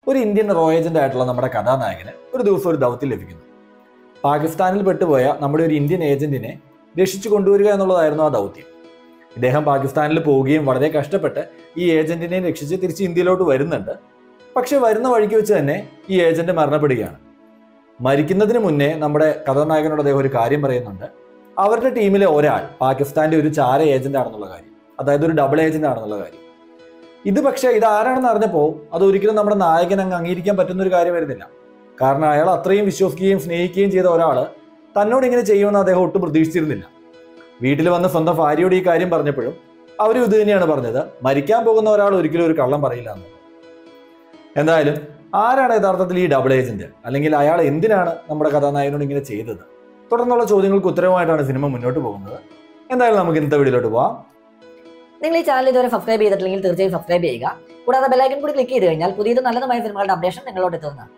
ഒരു Indian raw agent ആയിട്ടുള്ള നമ്മുടെ കഥാനായകന് ഒരു ദിവസം ഒരു ദൗത്യം ലഭിക്കുന്നു പാകിസ്ഥാനിൽ പെട്ടുപോയ നമ്മുടെ ഒരു ഇന്ത്യൻ ഏജന്റിനെ രക്ഷിച്ചു കൊണ്ടുവരിക എന്നുള്ളതായിരുന്നു ആ ദൗത്യം ഇദ്ദേഹം പാകിസ്ഥാനിൽ പോവുകയും വളരെ കഷ്ടപ്പെട്ട് ഈ ഏജന്റിനെ രക്ഷിച്ച് തിരിച്ച് ഇന്ത്യയിലോട്ട് വരുന്നുണ്ട് പക്ഷെ വരുന്ന വഴിക്ക് വെച്ച് തന്നെ ഈ ഏജന്റ് മരണപ്പെടുകയാണ് മരിക്കുന്നതിന് മുന്നേ നമ്മുടെ കഥാനായകനോട് അദ്ദേഹം ഒരു കാര്യം പറയുന്നുണ്ട് അവരുടെ ടീമിലെ ഒരാൾ പാകിസ്ഥാന്റെ ഒരു ചാര ഏജന്റ് ആണെന്നുള്ള കാര്യം അതായത് ഒരു ഡബിൾ ഏജന്റ് ആണെന്നുള്ള കാര്യം ഇത് പക്ഷേ ഇത് ആരാണെന്ന് അറിഞ്ഞപ്പോൾ അത് ഒരിക്കലും നമ്മുടെ നായകൻ അങ്ങ് അംഗീകരിക്കാൻ പറ്റുന്ന ഒരു കാര്യം വരുന്നില്ല കാരണം അയാൾ അത്രയും വിശ്വസിക്കുകയും സ്നേഹിക്കുകയും ചെയ്ത ഒരാൾ തന്നോട് ഇങ്ങനെ ചെയ്യുമെന്ന് അദ്ദേഹം ഒട്ടും പ്രതീക്ഷിച്ചിരുന്നില്ല വീട്ടിൽ വന്ന് സ്വന്തം ഭാര്യയോട് ഈ കാര്യം പറഞ്ഞപ്പോഴും അവരും ഇത് തന്നെയാണ് പറഞ്ഞത് മരിക്കാൻ പോകുന്ന ഒരാൾ ഒരിക്കലും ഒരു കള്ളം പറയില്ല എന്ന് എന്തായാലും ആരാണ് യഥാർത്ഥത്തിൽ ഈ ഡബിൾ ഏജന്റ് അല്ലെങ്കിൽ അയാൾ എന്തിനാണ് നമ്മുടെ കഥാനായകനോട് ഇങ്ങനെ ചെയ്തത് തുടർന്നുള്ള ചോദ്യങ്ങൾക്ക് ഉത്തരവുമായിട്ടാണ് സിനിമ മുന്നോട്ട് പോകുന്നത് എന്തായാലും നമുക്ക് ഇന്നത്തെ വീഡിയോയിലോട്ട് പോവാം നിങ്ങൾ ഈ ചാനൽ ഇതുവരെ സബ്സ്ക്രൈബ് ചെയ്തിട്ടില്ലെങ്കിൽ തീർച്ചയായും സബ്സ്ക്രൈബ് ചെയ്യുക കൂടാതെ ബെല്ലൈക്കൻ കൂടി ക്ലിക്ക് ചെയ്ത് കഴിഞ്ഞാൽ പുതിയതും നല്ലതുമായ സിനിമകളുടെ അപ്ഡേഷൻ നിങ്ങളോട് എത്തുന്നതാണ്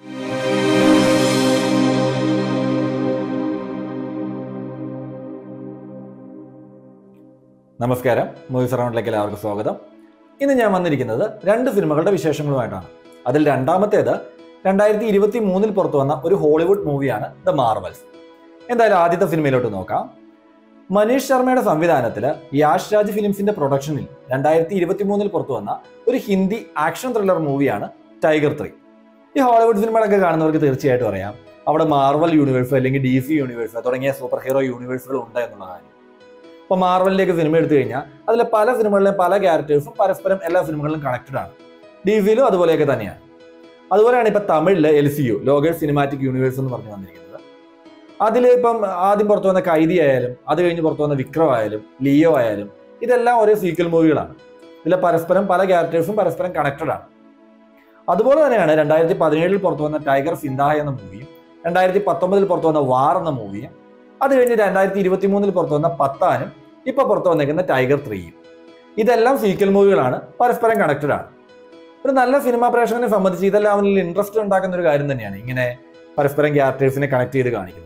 നമസ്കാരം മൂവി സറൗണ്ടിലേക്ക് എല്ലാവർക്കും സ്വാഗതം ഇന്ന് ഞാൻ വന്നിരിക്കുന്നത് രണ്ട് സിനിമകളുടെ വിശേഷങ്ങളുമായിട്ടാണ് അതിൽ രണ്ടാമത്തേത് രണ്ടായിരത്തി ഇരുപത്തി മൂന്നിൽ പുറത്തു വന്ന ഒരു ഹോളിവുഡ് മൂവിയാണ് ദ മാർവൽസ് എന്തായാലും ആദ്യത്തെ സിനിമയിലോട്ട് നോക്കാം മനീഷ് ശർമ്മയുടെ സംവിധാനത്തിൽ യാഷ് രാജ് ഫിലിംസിന്റെ പ്രൊഡക്ഷനിൽ രണ്ടായിരത്തി ഇരുപത്തി മൂന്നിൽ പുറത്തു വന്ന ഒരു ഹിന്ദി ആക്ഷൻ ത്രില്ലർ മൂവിയാണ് ടൈഗർ ത്രീ ഈ ഹോളിവുഡ് സിനിമകളൊക്കെ കാണുന്നവർക്ക് തീർച്ചയായിട്ടും അറിയാം അവിടെ മാർവൽ യൂണിവേഴ്സ് അല്ലെങ്കിൽ ഡി സി യൂണിവേഴ്സ് തുടങ്ങിയ സൂപ്പർ ഹീറോ യൂണിവേഴ്സുകൾ ഉണ്ട് എന്നുള്ള കാര്യം ഇപ്പോൾ മാർവലിലേക്ക് സിനിമ എടുത്തു കഴിഞ്ഞാൽ അതിലെ പല സിനിമകളിലെയും പല ക്യാരക്ടേഴ്സും പരസ്പരം എല്ലാ സിനിമകളിലും കണക്റ്റഡ് ആണ് ഡി സിയിലും അതുപോലെയൊക്കെ തന്നെയാണ് അതുപോലെയാണ് ഇപ്പൊ തമിഴിലെ L C U Lokesh cinematic universe എന്ന് പറഞ്ഞു വന്നിരിക്കുന്നത് അതിൽ ഇപ്പം ആദ്യം പുറത്തു വന്ന കൈദി ആയാലും അത് കഴിഞ്ഞ് പുറത്തു വന്ന വിക്രം ആയാലും ലിയോ ആയാലും ഇതെല്ലാം ഒരേ സീക്വൽ മൂവികളാണ് ഇതിലെ പരസ്പരം പല ക്യാരക്ടേഴ്സും പരസ്പരം കണക്റ്റഡ് ആണ് അതുപോലെ തന്നെയാണ് രണ്ടായിരത്തി പതിനേഴിൽ പുറത്തു വന്ന ടൈഗർ സിന്ധായ എന്ന മൂവിയും രണ്ടായിരത്തി പത്തൊമ്പതിൽ പുറത്തു വന്ന വാർ എന്ന മൂവിയും അത് കഴിഞ്ഞ് രണ്ടായിരത്തി ഇരുപത്തി മൂന്നിൽ പുറത്തു വന്ന പത്താനും ഇപ്പൊ പുറത്തു വന്നേക്കുന്ന ടൈഗർ ത്രീയും ഇതെല്ലാം സീക്വൽ മൂവികളാണ് പരസ്പരം കണക്റ്റഡ് ആണ് ഒരു നല്ല സിനിമാ പ്രേക്ഷകനെ സംബന്ധിച്ച് ഇതെല്ലാം അവനിൽ ഇൻട്രസ്റ്റ് ഉണ്ടാക്കുന്ന ഒരു കാര്യം തന്നെയാണ് ഇങ്ങനെ പരസ്പരം ക്യാരക്ടേഴ്സിനെ കണക്ട് ചെയ്ത് കാണിക്കുന്നത്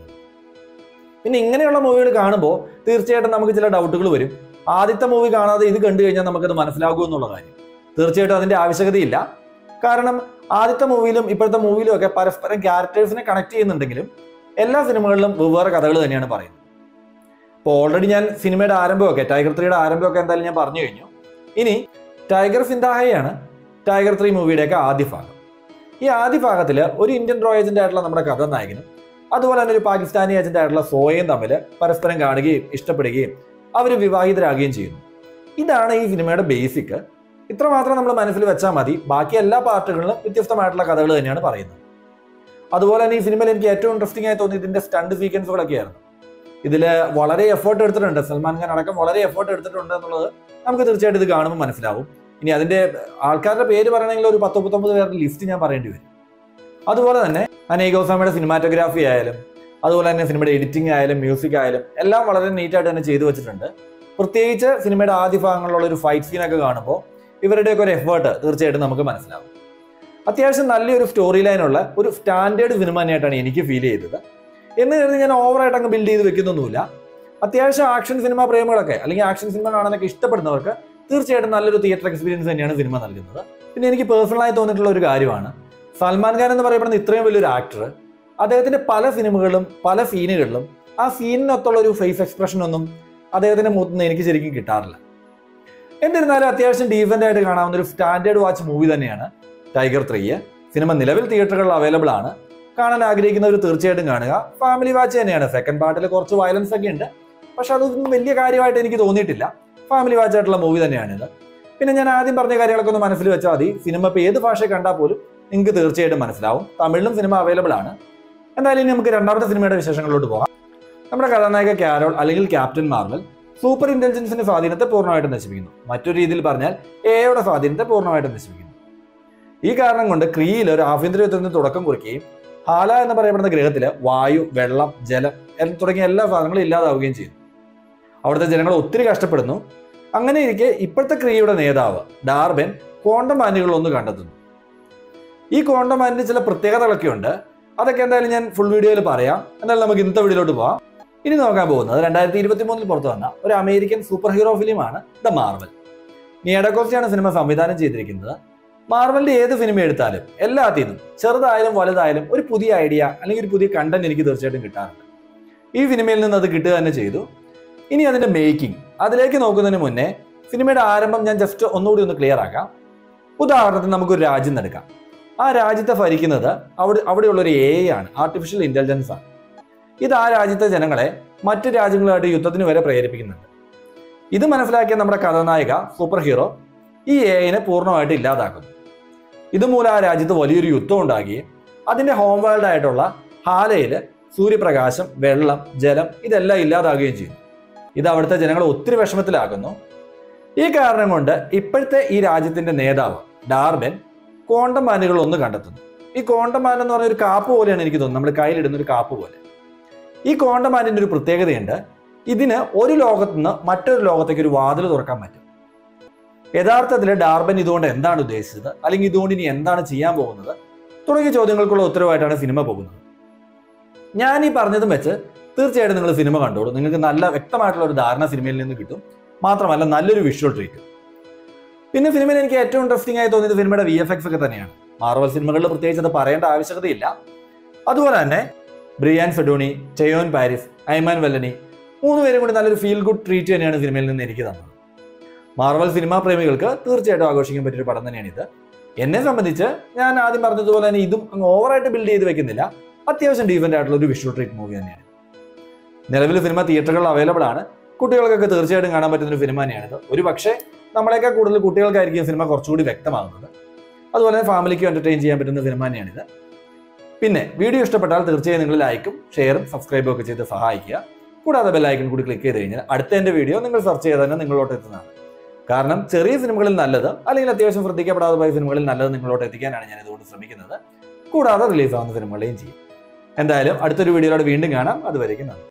പിന്നെ ഇങ്ങനെയുള്ള മൂവികൾ കാണുമ്പോൾ തീർച്ചയായിട്ടും നമുക്ക് ചില ഡൗട്ടുകൾ വരും ആദ്യത്തെ മൂവി കാണാതെ ഇത് കണ്ടു കഴിഞ്ഞാൽ നമുക്കത് മനസ്സിലാകും എന്നുള്ള കാര്യം തീർച്ചയായിട്ടും അതിന്റെ ആവശ്യകതയില്ല കാരണം ആദ്യത്തെ മൂവിയിലും ഇപ്പോഴത്തെ മൂവിയിലും ഒക്കെ പരസ്പരം ക്യാരക്ടേഴ്സിനെ കണക്ട് ചെയ്യുന്നുണ്ടെങ്കിലും എല്ലാ സിനിമകളിലും വെവ്വേറെ കഥകൾ തന്നെയാണ് പറയുന്നത് അപ്പോൾ ഓൾറെഡി ഞാൻ സിനിമയുടെ ആരംഭമൊക്കെ ടൈഗർ ത്രീയുടെ ആരംഭമൊക്കെ എന്തായാലും ഞാൻ പറഞ്ഞു കഴിഞ്ഞു ഇനി ടൈഗർ സിന്ധാഹയാണ് ടൈഗർ ത്രീ മൂവിയുടെയൊക്കെ ആദ്യ ഭാഗം ഈ ആദ്യ ഭാഗത്തിൽ ഒരു ഇന്ത്യൻ റോ ഏജന്റ് ആയിട്ടുള്ള നമ്മുടെ കഥാനായകനും അതുപോലെ തന്നെ ഒരു പാകിസ്ഥാനി ഏജന്റ് ആയിട്ടുള്ള സോയയും തമ്മിൽ പരസ്പരം കാണുകയും ഇഷ്ടപ്പെടുകയും അവർ വിവാഹിതരാകുകയും ചെയ്യുന്നു ഇതാണ് ഈ സിനിമയുടെ ബേസിക് ഇത്ര മാത്രം നമ്മൾ മനസ്സിൽ വെച്ചാൽ മതി ബാക്കി എല്ലാ പാർട്ടുകളിലും വ്യത്യസ്തമായിട്ടുള്ള കഥകൾ തന്നെയാണ് പറയുന്നത് അതുപോലെ തന്നെ ഈ സിനിമയിൽ എനിക്ക് ഏറ്റവും ഇൻട്രസ്റ്റിംഗ് ആയി തോന്നിയത് ഇതിന്റെ സ്റ്റണ്ട് സീക്വൻസുകളൊക്കെയായിരുന്നു ഇതിൽ വളരെ എഫേർട്ട് എടുത്തിട്ടുണ്ട് സൽമാൻ ഖാൻ അടക്കം വളരെ എഫേർട്ട് എടുത്തിട്ടുണ്ട് എന്നുള്ളത് നമുക്ക് തീർച്ചയായിട്ടും ഇത് കാണുമ്പോൾ മനസ്സിലാവും ഇനി അതിന്റെ ആൾക്കാരുടെ പേര് പറയണമെങ്കിൽ ഒരു പത്ത് മുപ്പത്തൊമ്പത് പേരുടെ ലിസ്റ്റ് ഞാൻ പറയേണ്ടി വരും അതുപോലെ തന്നെ അനേകോസാമയുടെ സിനിമാറ്റോഗ്രാഫി ആയാലും അതുപോലെ തന്നെ സിനിമയുടെ എഡിറ്റിംഗ് ആയാലും മ്യൂസിക് ആയാലും എല്ലാം വളരെ നീറ്റായിട്ട് തന്നെ ചെയ്തു വെച്ചിട്ടുണ്ട് പ്രത്യേകിച്ച് സിനിമയുടെ ആദ്യ ഭാഗങ്ങളിലുള്ള ഒരു ഫൈറ്റ് സീനൊക്കെ കാണുമ്പോൾ ഇവരുടെയൊക്കെ ഒരു എഫേർട്ട് തീർച്ചയായിട്ടും നമുക്ക് മനസ്സിലാവും അത്യാവശ്യം നല്ലൊരു സ്റ്റോറി ലൈനുള്ള ഒരു സ്റ്റാൻഡേർഡ് സിനിമ തന്നെയായിട്ടാണ് എനിക്ക് ഫീൽ ചെയ്തത് എന്ന് കരുതി ഞാൻ ഓവറായിട്ട് അങ്ങ് ബിൽഡ് ചെയ്ത് വെക്കുന്നൊന്നുമില്ല അത്യാവശ്യം ആക്ഷൻ സിനിമ പ്രേമികളൊക്കെ അല്ലെങ്കിൽ ആക്ഷൻ സിനിമ കാണാനൊക്കെ ഇഷ്ടപ്പെടുന്നവർക്ക് തീർച്ചയായിട്ടും നല്ലൊരു തിയേറ്റർ എക്സ്പീരിയൻസ് തന്നെയാണ് സിനിമ നൽകുന്നത് പിന്നെ എനിക്ക് പേഴ്സണലായി തോന്നിയിട്ടുള്ള ഒരു കാര്യമാണ് സൽമാൻ ഖാൻ എന്ന് പറയപ്പെടുന്ന ഇത്രയും വലിയൊരു ആക്ടർ അദ്ദേഹത്തിന്റെ പല സിനിമകളിലും പല സീനുകളിലും ആ സീനിനൊത്തുള്ള ഒരു ഫേസ് എക്സ്പ്രഷൻ ഒന്നും അദ്ദേഹത്തിന്റെ മുഖത്ത് നിന്ന് എനിക്ക് ശരിക്കും കിട്ടാറില്ല എന്നിരുന്നാലും അത്യാവശ്യം ഡീസന്റ് ആയിട്ട് കാണാവുന്ന ഒരു സ്റ്റാൻഡേർഡ് വാച്ച് മൂവി തന്നെയാണ് ടൈഗർ ത്രീ സിനിമ നിലവിൽ തിയേറ്ററുകളിൽ അവൈലബിൾ ആണ് കാണാൻ ആഗ്രഹിക്കുന്നവർ തീർച്ചയായിട്ടും കാണുക ഫാമിലി വാച്ച് തന്നെയാണ് സെക്കൻഡ് പാർട്ടിൽ കുറച്ച് വയലൻസ് ഒക്കെ ഉണ്ട് പക്ഷെ അതൊന്നും വലിയ കാര്യമായിട്ട് എനിക്ക് തോന്നിയിട്ടില്ല ഫാമിലി വാച്ച് ആയിട്ടുള്ള മൂവി തന്നെയാണിത് പിന്നെ ഞാൻ ആദ്യം പറഞ്ഞ കാര്യങ്ങളൊക്കെ ഒന്ന് മനസ്സിൽ വെച്ചാൽ മതി സിനിമ ഇപ്പോൾ ഏത് ഭാഷ കണ്ടാൽ പോലും നിങ്ങൾക്ക് തീർച്ചയായിട്ടും മനസ്സിലാവും തമിഴിലും സിനിമ അവൈലബിൾ ആണ് എന്തായാലും ഇനി നമുക്ക് രണ്ടാമത്തെ സിനിമയുടെ വിശേഷങ്ങളിലോട്ട് പോകാം നമ്മുടെ കഥാനായക കാരോൾ അല്ലെങ്കിൽ ക്യാപ്റ്റൻ മാർവൽ സൂപ്പർ ഇന്റലിജൻസിന്റെ സ്വാധീനത്തെ പൂർണ്ണമായിട്ടും നശിപ്പിക്കുന്നു മറ്റൊരു രീതിയിൽ പറഞ്ഞാൽ എയുടെ സ്വാധീനത്തെ പൂർണ്ണമായിട്ടും നശിപ്പിക്കുന്നു ഈ കാരണം കൊണ്ട് ക്രിയയിൽ ഒരു ആഭ്യന്തര യുദ്ധത്തിന് തുടക്കം കുറിക്കുകയും ഹാല എന്ന് പറയപ്പെടുന്ന ഗ്രഹത്തില് വായു വെള്ളം ജലം എൽ- തുടങ്ങിയ എല്ലാ സാധനങ്ങളും ഇല്ലാതാവുകയും ചെയ്യുന്നു അവിടുത്തെ ജനങ്ങൾ ഒത്തിരി കഷ്ടപ്പെടുന്നു അങ്ങനെ ഇരിക്കെ ഇപ്പോഴത്തെ ക്രിയയുടെ നേതാവ് ഡാർബൻ ക്വാണ്ടം മാനുകളൊന്ന് കണ്ടെത്തുന്നു ഈ ക്വാണ്ടം മാനിന് ചില പ്രത്യേകതകളൊക്കെ ഉണ്ട് അതൊക്കെ എന്തായാലും ഞാൻ ഫുൾ വീഡിയോയിൽ പറയാം എന്നാലും നമുക്ക് ഇന്നത്തെ വീഡിയോയിലോട്ട് പോവാം ഇനി നോക്കാൻ പോകുന്നത് രണ്ടായിരത്തി ഇരുപത്തി മൂന്നിൽ പുറത്തു വന്ന ഒരു അമേരിക്കൻ സൂപ്പർ ഹീറോ ഫിലിമാണ് ദ മാർവൽ നിയഡക്കോസ്റ്റിയാണ് സിനിമ സംവിധാനം ചെയ്തിരിക്കുന്നത് മാർവലിന്റെ ഏത് സിനിമ എടുത്താലും എല്ലാത്തിൽ നിന്നും ചെറുതായാലും വലുതായാലും ഒരു പുതിയ ഐഡിയ അല്ലെങ്കിൽ ഒരു പുതിയ കണ്ടന്റ് എനിക്ക് തീർച്ചയായിട്ടും കിട്ടാറുണ്ട് ഈ സിനിമയിൽ നിന്ന് അത് കിട്ടുക തന്നെ ചെയ്തു ഇനി അതിന്റെ മേക്കിംഗ് അതിലേക്ക് നോക്കുന്നതിന് മുന്നേ സിനിമയുടെ ആരംഭം ഞാൻ ജസ്റ്റ് ഒന്നുകൂടി ഒന്ന് ക്ലിയർ ആക്കാം ഉദാഹരണത്തിന് നമുക്കൊരു രാജ്യം എടുക്കാം ആ രാജ്യത്തെ ഭരിക്കുന്നത് അവിടെ അവിടെയുള്ള ഒരു എ ആണ് ആർട്ടിഫിഷ്യൽ ഇന്റലിജൻസ് ആണ് ഇത് ആ രാജ്യത്തെ ജനങ്ങളെ മറ്റു രാജ്യങ്ങളുമായിട്ട് യുദ്ധത്തിന് വരെ പ്രേരിപ്പിക്കുന്നുണ്ട് ഇത് മനസ്സിലാക്കിയ നമ്മുടെ കഥാനായിക സൂപ്പർ ഹീറോ ഈ എ ഐനെ പൂർണ്ണമായിട്ട് ഇല്ലാതാക്കുന്നു ഇതുമൂലം ആ രാജ്യത്ത് വലിയൊരു യുദ്ധം ഉണ്ടാകുകയും അതിന്റെ ഹോം വേൾഡ് ആയിട്ടുള്ള ഹാലയില് സൂര്യപ്രകാശം വെള്ളം ജലം ഇതെല്ലാം ഇല്ലാതാകുകയും ചെയ്യും ഇത് അവിടുത്തെ ജനങ്ങളെ ഒത്തിരി വിഷമത്തിലാക്കുന്നു ഈ കാരണം കൊണ്ട് ഇപ്പോഴത്തെ ഈ രാജ്യത്തിന്റെ നേതാവ് ഡാർബൻ ക്വാണ്ടം മാനുകൾ ഒന്ന് കണ്ടെത്തുന്നു ഈ ക്വാണ്ടം മാൻ എന്ന് പറഞ്ഞ ഒരു കാപ്പ് പോലെയാണ് എനിക്ക് തോന്നുന്നത് നമ്മൾ കയ്യിലിടുന്ന ഒരു കാപ്പ് പോലെ ഈ ക്വാണ്ടം മാനിന്റെ ഒരു പ്രത്യേകതയുണ്ട് ഇതിന് ഒരു ലോകത്ത് നിന്ന് മറ്റൊരു ലോകത്തേക്ക് ഒരു വാതിൽ തുറക്കാൻ പറ്റും യഥാർത്ഥത്തിൽ ഡാർബൻ ഇതുകൊണ്ട് എന്താണ് ഉദ്ദേശിച്ചത് അല്ലെങ്കിൽ ഇതുകൊണ്ട് ഇനി എന്താണ് ചെയ്യാൻ പോകുന്നത് തുടങ്ങിയ ചോദ്യങ്ങൾക്കുള്ള ഉത്തരവായിട്ടാണ് സിനിമ പോകുന്നത് ഞാൻ ഈ പറഞ്ഞതും വെച്ച് തീർച്ചയായിട്ടും നിങ്ങൾ സിനിമ കണ്ടോളൂ നിങ്ങൾക്ക് നല്ല വ്യക്തമായിട്ടുള്ള ഒരു ധാരണ സിനിമയിൽ നിന്ന് കിട്ടും മാത്രമല്ല നല്ലൊരു വിഷ്വൽ ട്രീറ്റ് പിന്നെ സിനിമയിൽ എനിക്ക് ഏറ്റവും ഇൻട്രസ്റ്റിംഗ് ആയി തോന്നിയത് സിനിമയുടെ വി എഫ് എക്സ് ഒക്കെ തന്നെയാണ് മാർവൽ സിനിമകളിൽ പ്രത്യേകിച്ച് അത് പറയേണ്ട ആവശ്യകതയില്ല അതുപോലെ തന്നെ ബ്രിയാൻ ഫെഡോണി ടെയോൻ പാരിസ് ഐമാൻ വെല്ലനി മൂന്ന് പേരും കൂടി നല്ലൊരു ഫീൽ ഗുഡ് ട്രീറ്റ് തന്നെയാണ് സിനിമയിൽ നിന്ന് എനിക്ക് തന്നത് മാർവൽ സിനിമാ പ്രേമികൾക്ക് തീർച്ചയായിട്ടും ആഘോഷിക്കാൻ പറ്റിയൊരു പടം തന്നെയാണ് ഇത് എന്നെ സംബന്ധിച്ച് ഞാൻ ആദ്യം പറഞ്ഞതുപോലെ തന്നെ ഇതും അങ്ങ് ഓവറായിട്ട് ബിൽഡ് ചെയ്ത് വെക്കുന്നില്ല അത്യാവശ്യം ഡീസൻ്റ് ആയിട്ടുള്ള ഒരു വിഷ്വൽ ട്രീറ്റ് മൂവി തന്നെയാണ് നിലവിൽ സിനിമ തിയേറ്ററുകളിൽ അവൈലബിൾ ആണ് കുട്ടികൾക്കൊക്കെ തീർച്ചയായിട്ടും കാണാൻ പറ്റുന്ന ഒരു സിനിമ തന്നെയാണിത് ഒരു പക്ഷേ നമ്മളെക്കാൾ കൂടുതൽ കുട്ടികൾക്കായിരിക്കും സിനിമ കുറച്ചുകൂടി വ്യക്തമാകുന്നത് അതുപോലെ തന്നെ ഫാമിലിക്ക് എന്റർടൈൻ ചെയ്യാൻ പറ്റുന്ന സിനിമ തന്നെയാണിത് പിന്നെ വീഡിയോ ഇഷ്ടപ്പെട്ടാൽ തീർച്ചയായും നിങ്ങൾ ലൈക്കും ഷെയറും സബ്സ്ക്രൈബും ഒക്കെ ചെയ്ത് സഹായിക്കുക കൂടാതെ ബെല്ലൈക്കൺ കൂടി ക്ലിക്ക് ചെയ്ത് കഴിഞ്ഞാൽ അടുത്ത എൻ്റെ വീഡിയോ നിങ്ങൾ സെർച്ച് ചെയ്ത് തന്നെ നിങ്ങളോട്ട് എത്തുന്നതാണ് കാരണം ചെറിയ സിനിമകളിൽ നല്ലത് അല്ലെങ്കിൽ അത്യാവശ്യം ശ്രദ്ധിക്കപ്പെടാതെ പോയ സിനിമകളിൽ നല്ലത് നിങ്ങളോട്ട് എത്തിക്കാനാണ് ഞാൻ ഇതുകൊണ്ട് ശ്രമിക്കുന്നത് കൂടാതെ റിലീസ് ആവുന്ന സിനിമകളെയും ചെയ്യും എന്തായാലും അടുത്തൊരു വീഡിയോയിലൂടെ വീണ്ടും കാണാം അതുവരേക്കും നന്ദി